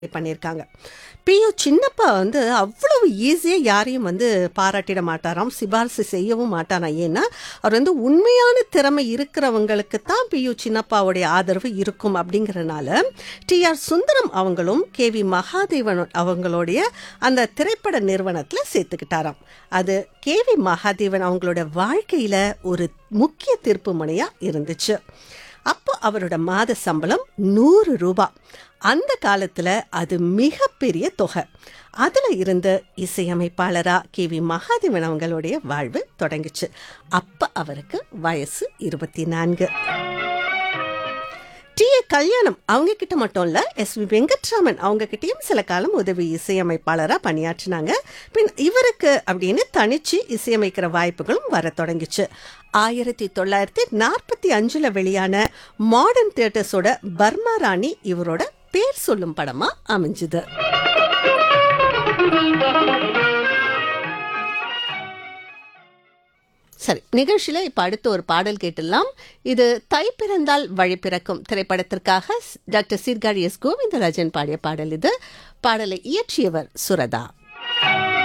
பண்ணியிருக்காங்க பியு சின்னப்பா வந்து அவ்வளவு ஈஸியாக யாரையும் வந்து பாராட்டிட மாட்டாராம் சிபாரிசு செய்யவும் மாட்டாராம் ஏன்னா அவர் வந்து உண்மையான திறமை இருக்கிறவங்களுக்கு தான் பியு சின்னப்பாவுடைய ஆதரவு இருக்கும் அப்படிங்கிறனால டிஆர் சுந்தரம் அவங்களும் கே வி மகாதேவன் அவங்களுடைய அந்த திரைப்பட நிறுவனத்தில் சேர்த்துக்கிட்டாராம் அது கே வி மகாதேவன் அவங்களோட வாழ்க்கையில் ஒரு முக்கிய திருப்பு முனையாக இருந்துச்சு அப்போ அவரோட மாத சம்பளம் நூறு ரூபாய் அந்த காலத்தில் அது மிகப்பெரிய தொகை அதில் இருந்து இசையமைப்பாளரா கே வி மகாதேவன் அவங்களுடைய வாழ்வு தொடங்குச்சு அப்போ அவருக்கு வயசு இருபத்தி நான்கு டி ஏ கல்யாணம் அவங்க கிட்ட மட்டும் இல்ல எஸ் வி வெங்கட்ராமன் அவங்க கிட்டயும் சில காலம் உதவி இசையமைப்பாளராக பணியாற்றினாங்க பின் இவருக்கு அப்படின்னு தனிச்சு இசையமைக்கிற வாய்ப்புகளும் வர தொடங்கிச்சு ஆயிரத்தி தொள்ளாயிரத்தி நாற்பத்தி அஞ்சுல வெளியான மாடர்ன் தியேட்டர்ஸோட பர்மா ராணி இவரோட பேர் சொல்லும் படமா அமைஞ்சுது சரி நிகழ்ச்சியில் இப்போ அடுத்து ஒரு பாடல் கேட்டுடலாம் இது தை பிறந்தால் வழி பிறக்கும் திரைப்படத்திற்காக டாக்டர் சீர்காழி எஸ் கோவிந்தராஜன் பாடிய பாடல் இது பாடலை இயற்றியவர் சுரதா